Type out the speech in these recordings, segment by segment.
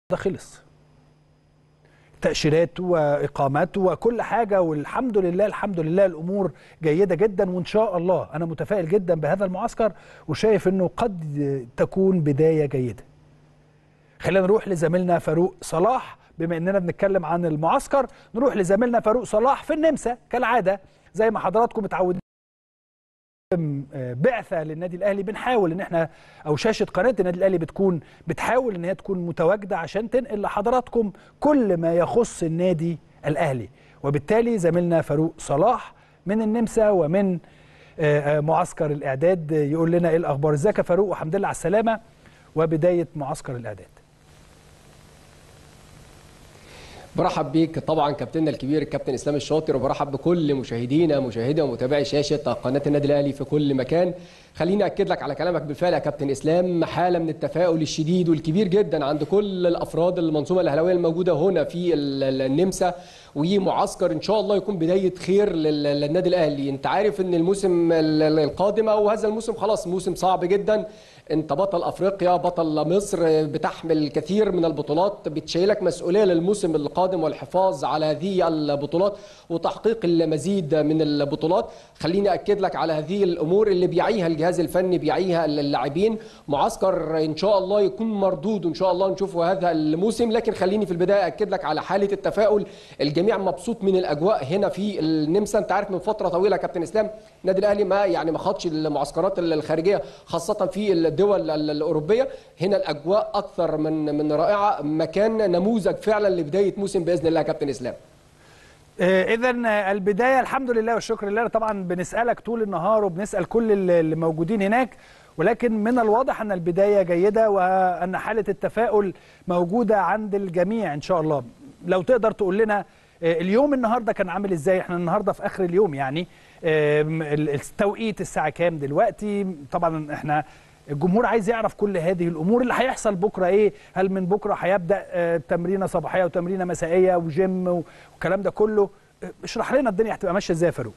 ده خلص تأشيرات وإقامات وكل حاجة والحمد لله الحمد لله الأمور جيدة جدا وإن شاء الله أنا متفائل جدا بهذا المعسكر وشايف أنه قد تكون بداية جيدة خلينا نروح لزميلنا فاروق صلاح بما اننا بنتكلم عن المعسكر نروح لزميلنا فاروق صلاح في النمسا كالعاده زي ما حضراتكم متعودين بعثه للنادي الاهلي بنحاول ان احنا او شاشه قناه النادي الاهلي بتكون بتحاول ان هي تكون متواجده عشان تنقل لحضراتكم كل ما يخص النادي الاهلي وبالتالي زميلنا فاروق صلاح من النمسا ومن معسكر الاعداد يقول لنا ايه الاخبار ازيك يا فاروق وحمد لله على السلامه وبدايه معسكر الاعداد برحب بيك طبعا كابتننا الكبير الكابتن اسلام الشاطر وبرحب بكل مشاهدينا مشاهدي ومتابعي شاشه قناه النادي الاهلي في كل مكان خليني اكد لك على كلامك بالفعل يا كابتن اسلام حاله من التفاؤل الشديد والكبير جدا عند كل الافراد المنظومه الاهلاويه الموجوده هنا في النمسا ومعسكر ان شاء الله يكون بدايه خير للنادي الاهلي انت عارف ان الموسم القادم او هذا الموسم خلاص موسم صعب جدا انت بطل افريقيا بطل مصر بتحمل الكثير من البطولات بتشيلك مسؤوليه للموسم القادم والحفاظ على هذه البطولات وتحقيق المزيد من البطولات خليني اكد لك على هذه الامور اللي بيعيها الجهاز الفني بيعيها اللاعبين معسكر ان شاء الله يكون مردود ان شاء الله نشوفه هذا الموسم لكن خليني في البدايه اكد لك على حاله التفاؤل الجميع مبسوط من الاجواء هنا في النمسا انت عارف من فتره طويله يا كابتن اسلام النادي الاهلي ما يعني ما خدش المعسكرات الخارجيه خاصه في الدول الاوروبيه هنا الاجواء اكثر من من رائعه مكان نموذج فعلا لبدايه موسم باذن الله يا كابتن اسلام اذا البدايه الحمد لله والشكر لله طبعا بنسالك طول النهار وبنسال كل اللي موجودين هناك ولكن من الواضح ان البدايه جيده وان حاله التفاؤل موجوده عند الجميع ان شاء الله لو تقدر تقول لنا اليوم النهارده كان عامل ازاي احنا النهارده في اخر اليوم يعني التوقيت الساعه كام دلوقتي طبعا احنا الجمهور عايز يعرف كل هذه الامور اللي هيحصل بكره ايه هل من بكره هيبدا تمرينه صباحيه وتمرينه مسائيه وجيم والكلام ده كله اشرح لنا الدنيا هتبقى ماشيه ازاي يا فاروق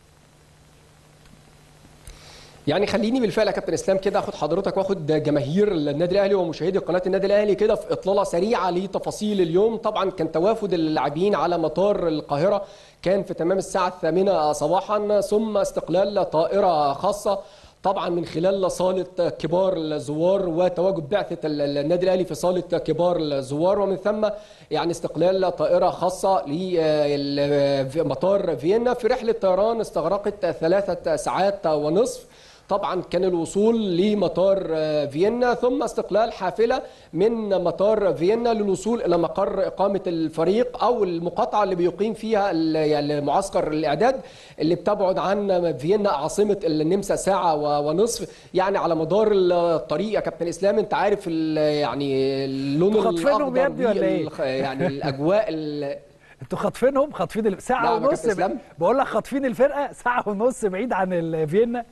يعني خليني بالفعل يا كابتن اسلام كده اخد حضرتك واخد جماهير النادي الاهلي ومشاهدي قناه النادي الاهلي كده في اطلاله سريعه لتفاصيل اليوم طبعا كان توافد اللاعبين على مطار القاهره كان في تمام الساعه الثامنه صباحا ثم استقلال طائره خاصه طبعا من خلال صاله كبار الزوار وتواجد بعثه النادي الاهلي في صاله كبار الزوار ومن ثم يعني استقلال طائره خاصه لمطار فيينا في رحله طيران استغرقت ثلاثه ساعات ونصف طبعا كان الوصول لمطار فيينا ثم استقلال حافله من مطار فيينا للوصول الى مقر اقامه الفريق او المقاطعه اللي بيقيم فيها يعني معسكر الاعداد اللي بتبعد عن فيينا عاصمه النمسا ساعه ونصف يعني على مدار الطريق يا كابتن اسلام انت عارف يعني اللون الاخضر يعني الاجواء انتوا خاطفينهم خاطفين ساعه ونص بقول لك خاطفين الفرقه ساعه ونص بعيد عن فيينا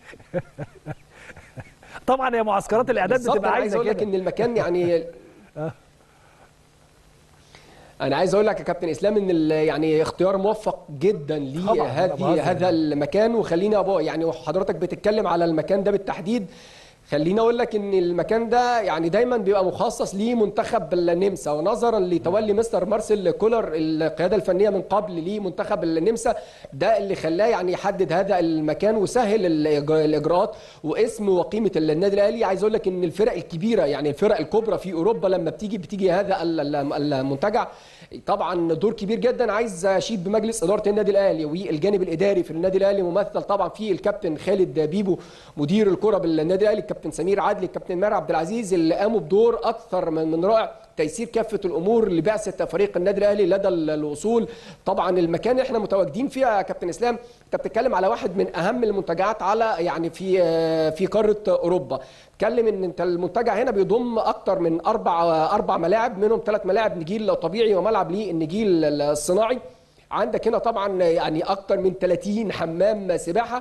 طبعا هي معسكرات الاعداد بتبقى عايزه كده لك ان المكان يعني انا عايز اقول لك يا كابتن اسلام ان يعني اختيار موفق جدا لهذه هذا المكان وخليني ابو يعني حضرتك بتتكلم على المكان ده بالتحديد خليني اقول لك ان المكان ده يعني دايما بيبقى مخصص لمنتخب النمسا ونظرا لتولي مستر مارسيل كولر القياده الفنيه من قبل لمنتخب النمسا ده اللي خلاه يعني يحدد هذا المكان وسهل الاجراءات واسم وقيمه النادي الاهلي عايز اقول لك ان الفرق الكبيره يعني الفرق الكبرى في اوروبا لما بتيجي بتيجي هذا المنتجع طبعا دور كبير جدا عايز اشيد بمجلس اداره النادي الاهلي والجانب الاداري في النادي الاهلي ممثل طبعا في الكابتن خالد بيبو مدير الكره بالنادي الاهلي الكابتن سمير عدلي الكابتن ماهر عبد العزيز اللي قاموا بدور اكثر من من رائع تيسير كافه الامور لبعثه فريق النادي الاهلي لدى الوصول طبعا المكان احنا متواجدين فيه يا كابتن اسلام انت بتتكلم على واحد من اهم المنتجعات على يعني في في قاره اوروبا اتكلم ان انت المنتجع هنا بيضم اكتر من اربع اربع ملاعب منهم ثلاث ملاعب نجيل طبيعي وملعب للنجيل الصناعي عندك هنا طبعا يعني اكتر من 30 حمام سباحه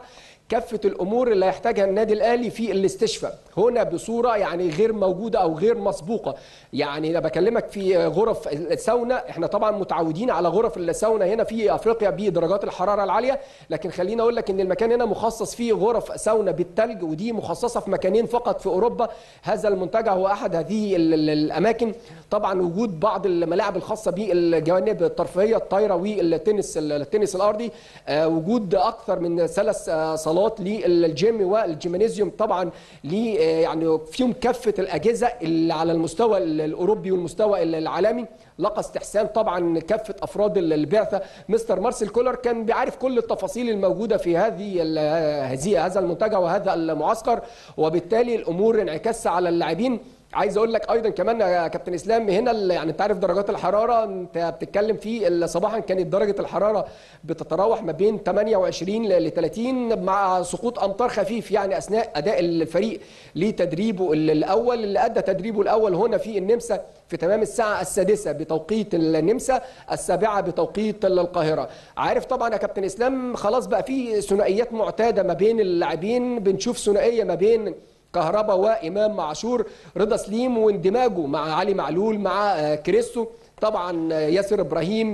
كافه الامور اللي هيحتاجها النادي الاهلي في الاستشفاء هنا بصوره يعني غير موجوده او غير مسبوقه يعني انا بكلمك في غرف الساونا احنا طبعا متعودين على غرف الساونا هنا في افريقيا بدرجات الحراره العاليه لكن خليني اقول لك ان المكان هنا مخصص فيه غرف ساونا بالثلج ودي مخصصه في مكانين فقط في اوروبا هذا المنتجع هو احد هذه الاماكن طبعا وجود بعض الملاعب الخاصه بالجوانب الترفيهيه الطايره والتنس التنس الارضي وجود اكثر من ثلاث صالات للجيم والجيمنازيوم طبعا لي يعني فيهم كافه الاجهزه اللي على المستوى الاوروبي والمستوى العالمي لقى استحسان طبعا كافه افراد البعثه مستر مارسيل كولر كان بيعرف كل التفاصيل الموجوده في هذه هذه هذا المنتجع وهذا المعسكر وبالتالي الامور انعكاس على اللاعبين عايز اقول لك ايضا كمان يا كابتن اسلام هنا يعني انت عارف درجات الحراره انت بتتكلم في صباحا كانت درجه الحراره بتتراوح ما بين 28 ل 30 مع سقوط امطار خفيف يعني اثناء اداء الفريق لتدريبه الاول اللي ادى تدريبه الاول هنا في النمسا في تمام الساعة السادسة بتوقيت النمسا السابعة بتوقيت القاهرة عارف طبعا يا كابتن إسلام خلاص بقى في ثنائيات معتادة ما بين اللاعبين بنشوف ثنائية ما بين كهربا وامام عاشور رضا سليم واندماجه مع علي معلول مع كريستو طبعا ياسر ابراهيم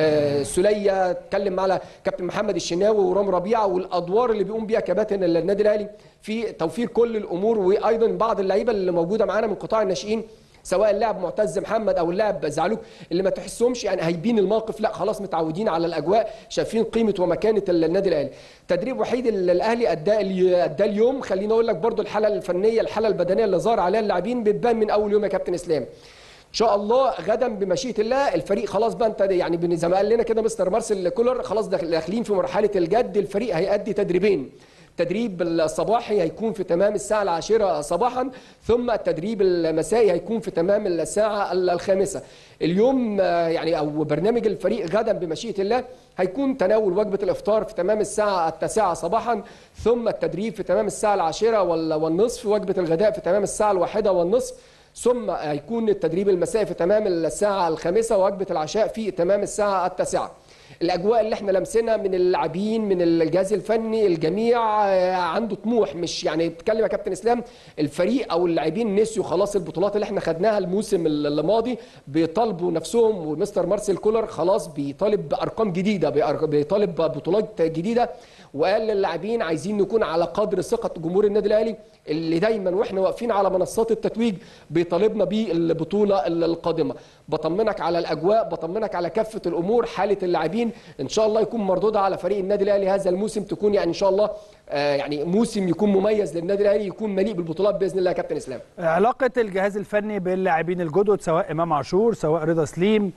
وسلية اتكلم على كابتن محمد الشناوي ورام ربيعه والادوار اللي بيقوم بيها كباتن النادي الاهلي في توفير كل الامور وايضا بعض اللعيبه اللي موجوده معانا من قطاع الناشئين سواء اللاعب معتز محمد او اللاعب زعلوك اللي ما تحسهمش يعني هيبين الموقف لا خلاص متعودين على الاجواء شايفين قيمه ومكانه النادي الاهلي تدريب وحيد الاهلي ادى ادى اليوم خليني اقول لك برده الحاله الفنيه الحاله البدنيه اللي ظهر عليها اللاعبين بتبان من اول يوم يا كابتن اسلام ان شاء الله غدا بمشيئه الله الفريق خلاص بقى انت يعني زي ما قال لنا كده مستر مارسيل كولر خلاص داخلين في مرحله الجد الفريق هيأدي تدريبين التدريب الصباحي هيكون في تمام الساعة العاشرة صباحا ثم التدريب المسائي هيكون في تمام الساعة الخامسة اليوم يعني أو برنامج الفريق غدا بمشيئة الله هيكون تناول وجبة الإفطار في تمام الساعة التاسعة صباحا ثم التدريب في تمام الساعة العاشرة والنصف وجبة الغداء في تمام الساعة الواحدة والنصف ثم هيكون التدريب المسائي في تمام الساعة الخامسة ووجبة العشاء في تمام الساعة التاسعة الاجواء اللي احنا لمسنا من اللاعبين من الجهاز الفني الجميع عنده طموح مش يعني بتكلم يا كابتن اسلام الفريق او اللاعبين نسيوا خلاص البطولات اللي احنا خدناها الموسم الماضي بيطالبوا نفسهم ومستر مارسيل كولر خلاص بيطالب بارقام جديده بيطالب ببطولات جديده وقال للاعبين عايزين نكون على قدر ثقه جمهور النادي الاهلي اللي دايما واحنا واقفين على منصات التتويج بيطالبنا بالبطوله القادمه بطمنك على الاجواء بطمنك على كافه الامور حاله اللاعبين ان شاء الله يكون مردودة على فريق النادي الاهلي هذا الموسم تكون يعني ان شاء الله آه يعني موسم يكون مميز للنادي الاهلي يكون مليء بالبطولات باذن الله يا كابتن اسلام علاقه الجهاز الفني باللاعبين الجدد سواء امام عاشور سواء رضا سليم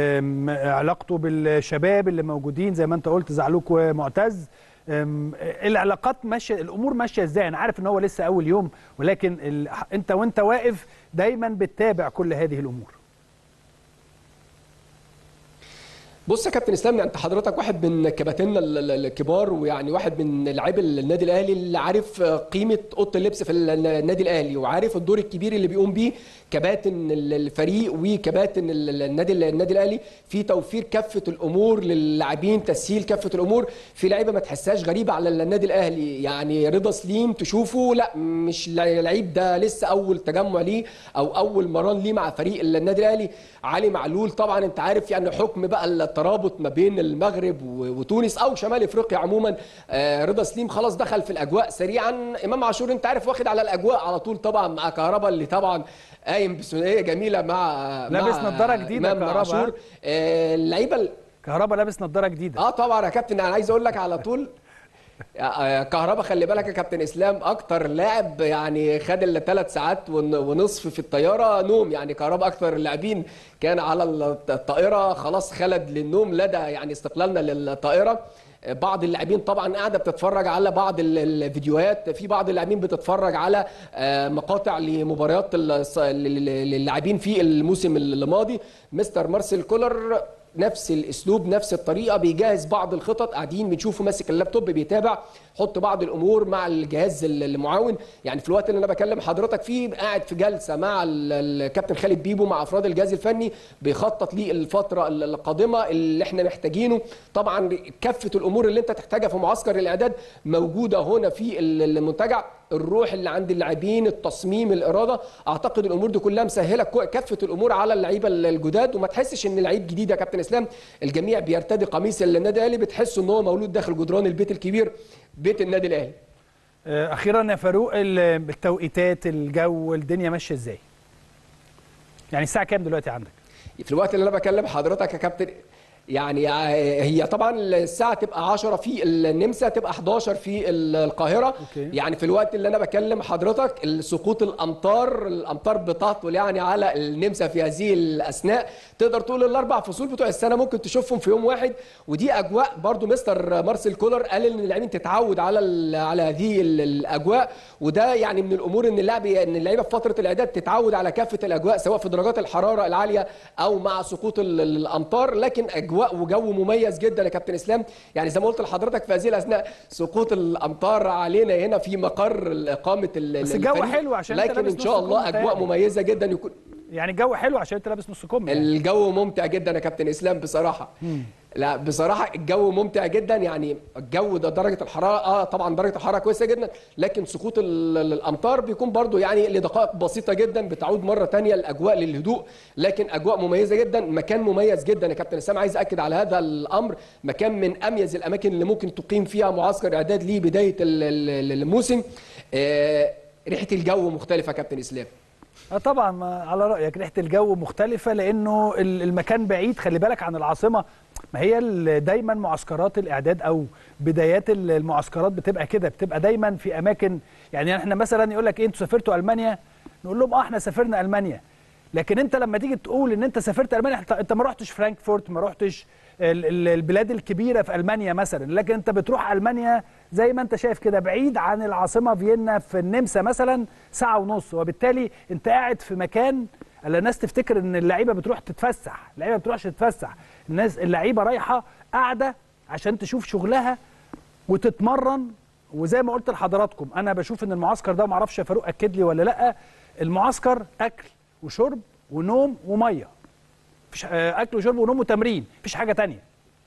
علاقته بالشباب اللي موجودين زي ما انت قلت زعلوك ومعتز العلاقات ماشيه الامور ماشيه ازاي انا عارف ان هو لسه اول يوم ولكن ال... انت وانت واقف دايما بتتابع كل هذه الامور بص يا كابتن اسلام انت حضرتك واحد من كباتننا الكبار ويعني واحد من لاعبي النادي الاهلي اللي عارف قيمه اوضه اللبس في النادي الاهلي وعارف الدور الكبير اللي بيقوم بيه كباتن الفريق وكباتن النادي النادي الاهلي في توفير كافه الامور للاعبين تسهيل كافه الامور في لعيبه ما تحسهاش غريبه على النادي الاهلي يعني رضا سليم تشوفه لا مش لعيب ده لسه اول تجمع ليه او اول مران ليه مع فريق النادي الاهلي علي معلول طبعا انت عارف يعني حكم بقى الترابط ما بين المغرب وتونس او شمال افريقيا عموما رضا سليم خلاص دخل في الاجواء سريعا امام عاشور انت عارف واخد على الاجواء على طول طبعا مع كهربا اللي طبعا قايم بثنائيه جميله مع لابس نظاره جديده امام عاشور آه اللعيبه كهربا لابس نظاره جديده اه طبعا يا كابتن انا عايز اقول لك على طول كهربا خلي بالك يا كابتن اسلام اكتر لاعب يعني خد الثلاث ساعات ونصف في الطياره نوم يعني كهربا اكتر اللاعبين كان على الطائره خلاص خلد للنوم لدى يعني استقلالنا للطائره بعض اللاعبين طبعا قاعده بتتفرج على بعض الفيديوهات في بعض اللاعبين بتتفرج على مقاطع لمباريات اللاعبين في الموسم الماضي مستر مارسيل كولر نفس الاسلوب نفس الطريقه بيجهز بعض الخطط قاعدين بنشوفه ماسك اللابتوب بيتابع حط بعض الامور مع الجهاز المعاون يعني في الوقت اللي انا بكلم حضرتك فيه قاعد في جلسه مع الكابتن خالد بيبو مع افراد الجهاز الفني بيخطط للفتره القادمه اللي احنا محتاجينه طبعا كافه الامور اللي انت تحتاجها في معسكر الاعداد موجوده هنا في المنتجع الروح اللي عند اللاعبين التصميم الاراده اعتقد الامور دي كلها مسهله كافه الامور على اللعيبه الجداد وما تحسش ان لعيب جديد يا كابتن اسلام الجميع بيرتدي قميص النادي الاهلي بتحس ان هو مولود داخل جدران البيت الكبير بيت النادي الاهلي اخيرا يا فاروق التوقيتات الجو الدنيا ماشيه ازاي يعني الساعه كام دلوقتي عندك في الوقت اللي انا بكلم حضرتك يا كابتن يعني هي طبعا الساعه تبقى 10 في النمسا تبقى 11 في القاهره أوكي. يعني في الوقت اللي انا بكلم حضرتك سقوط الامطار الامطار بتهطل يعني على النمسا في هذه الاثناء تقدر تقول الاربع فصول بتوع السنه ممكن تشوفهم في يوم واحد ودي اجواء برضو مستر مارسيل كولر قال ان اللاعبين تتعود على على هذه الاجواء وده يعني من الامور ان اللاعب ان اللعيبه في فتره الاعداد تتعود على كافه الاجواء سواء في درجات الحراره العاليه او مع سقوط الامطار لكن اجواء اجواء وجو مميز جدا يا كابتن اسلام يعني زي ما قلت لحضرتك في هذه الاثناء سقوط الامطار علينا هنا في مقر اقامه بس الجو حلو عشان لكن ان شاء الله اجواء مميزه جدا يكون يعني الجو حلو عشان انت لابس نص كم يعني. الجو ممتع جدا يا كابتن اسلام بصراحه مم. لا بصراحه الجو ممتع جدا يعني الجو ده درجه الحراره اه طبعا درجه الحراره كويسه جدا لكن سقوط الامطار بيكون برضو يعني لدقائق بسيطه جدا بتعود مره ثانيه الاجواء للهدوء لكن اجواء مميزه جدا مكان مميز جدا يا كابتن اسلام عايز اكد على هذا الامر مكان من اميز الاماكن اللي ممكن تقيم فيها معسكر اعداد لبدايه الموسم آه ريحه الجو مختلفه يا كابتن اسلام اه طبعا على رايك ريحه الجو مختلفه لانه المكان بعيد خلي بالك عن العاصمه ما هي دايما معسكرات الاعداد او بدايات المعسكرات بتبقى كده بتبقى دايما في اماكن يعني احنا مثلا يقول لك ايه انتوا سافرتوا المانيا نقول لهم اه احنا سافرنا المانيا لكن انت لما تيجي تقول ان انت سافرت المانيا انت ما رحتش فرانكفورت ما رحتش البلاد الكبيره في المانيا مثلا لكن انت بتروح المانيا زي ما انت شايف كده بعيد عن العاصمه فيينا في النمسا مثلا ساعه ونص وبالتالي انت قاعد في مكان الناس تفتكر ان اللعيبه بتروح تتفسح اللعيبه ما بتروحش تتفسح الناس اللعيبه رايحه قاعده عشان تشوف شغلها وتتمرن وزي ما قلت لحضراتكم انا بشوف ان المعسكر ده ما اعرفش يا فاروق اكد لي ولا لا المعسكر اكل وشرب ونوم وميه مفيش اكل وشرب ونوم وتمرين مفيش حاجه تانية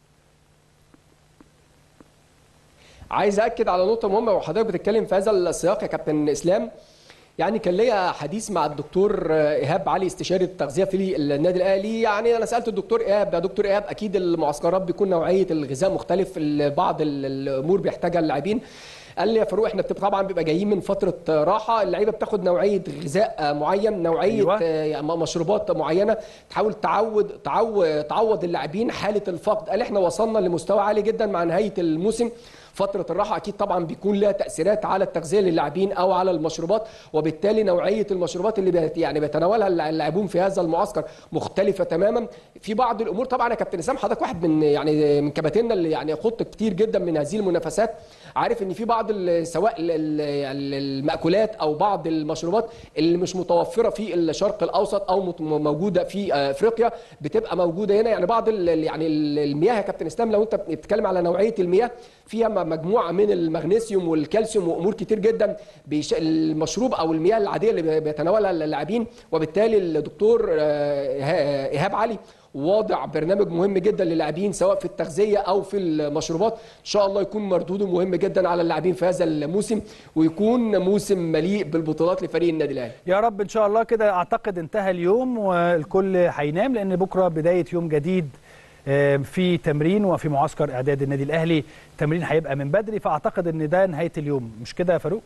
عايز اكد على نقطه مهمه وحضرتك بتتكلم في هذا السياق يا كابتن اسلام يعني كان ليا حديث مع الدكتور ايهاب علي استشاري التغذيه في النادي الاهلي يعني انا سالت الدكتور ايهاب يا دكتور ايهاب اكيد المعسكرات بيكون نوعيه الغذاء مختلف بعض الامور بيحتاجها اللاعبين قال لي يا فاروق احنا طبعا بيبقى جايين من فتره راحه اللعيبه بتاخد نوعيه غذاء معين نوعيه أيوة. مشروبات معينه تحاول تعود تعود تعوض اللاعبين حاله الفقد قال احنا وصلنا لمستوى عالي جدا مع نهايه الموسم فتره الراحه اكيد طبعا بيكون لها تاثيرات على التغذيه للاعبين او على المشروبات وبالتالي نوعيه المشروبات اللي بيت يعني بيتناولها اللاعبون في هذا المعسكر مختلفه تماما في بعض الامور طبعا يا كابتن اسام حضرتك واحد من يعني من كباتننا اللي يعني خضت كتير جدا من هذه المنافسات عارف ان في بعض سواء المأكولات او بعض المشروبات اللي مش متوفره في الشرق الاوسط او موجوده في افريقيا بتبقى موجوده هنا يعني بعض يعني المياه يا كابتن اسلام لو انت بتتكلم على نوعيه المياه فيها مجموعه من المغنيسيوم والكالسيوم وامور كتير جدا بيش... المشروب او المياه العاديه اللي بيتناولها اللاعبين وبالتالي الدكتور ايهاب علي واضع برنامج مهم جدا للاعبين سواء في التغذيه او في المشروبات ان شاء الله يكون مردوده مهم جدا على اللاعبين في هذا الموسم ويكون موسم مليء بالبطولات لفريق النادي الاهلي يا رب ان شاء الله كده اعتقد انتهى اليوم والكل هينام لان بكره بدايه يوم جديد في تمرين وفي معسكر اعداد النادي الاهلي التمرين هيبقى من بدري فاعتقد ان ده نهايه اليوم مش كده يا فاروق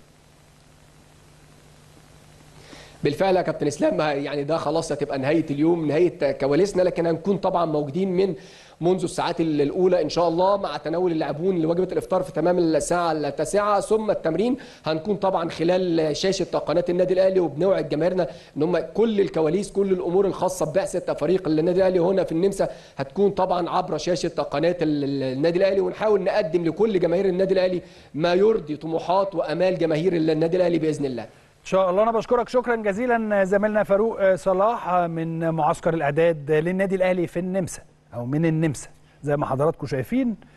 بالفعل يا كابتن اسلام يعني ده خلاص هتبقى نهايه اليوم نهايه كواليسنا لكن هنكون طبعا موجودين من منذ الساعات الاولى ان شاء الله مع تناول اللاعبون لوجبه الافطار في تمام الساعه التاسعه ثم التمرين هنكون طبعا خلال شاشه قناه النادي الاهلي وبنوعد جماهيرنا ان هم كل الكواليس كل الامور الخاصه ببعثه فريق النادي الاهلي هنا في النمسا هتكون طبعا عبر شاشه قناه النادي الاهلي ونحاول نقدم لكل جماهير النادي الاهلي ما يرضي طموحات وامال جماهير النادي الاهلي باذن الله ان شاء الله انا بشكرك شكرا جزيلا زميلنا فاروق صلاح من معسكر الاعداد للنادي الاهلي في النمسا او من النمسا زي ما حضراتكم شايفين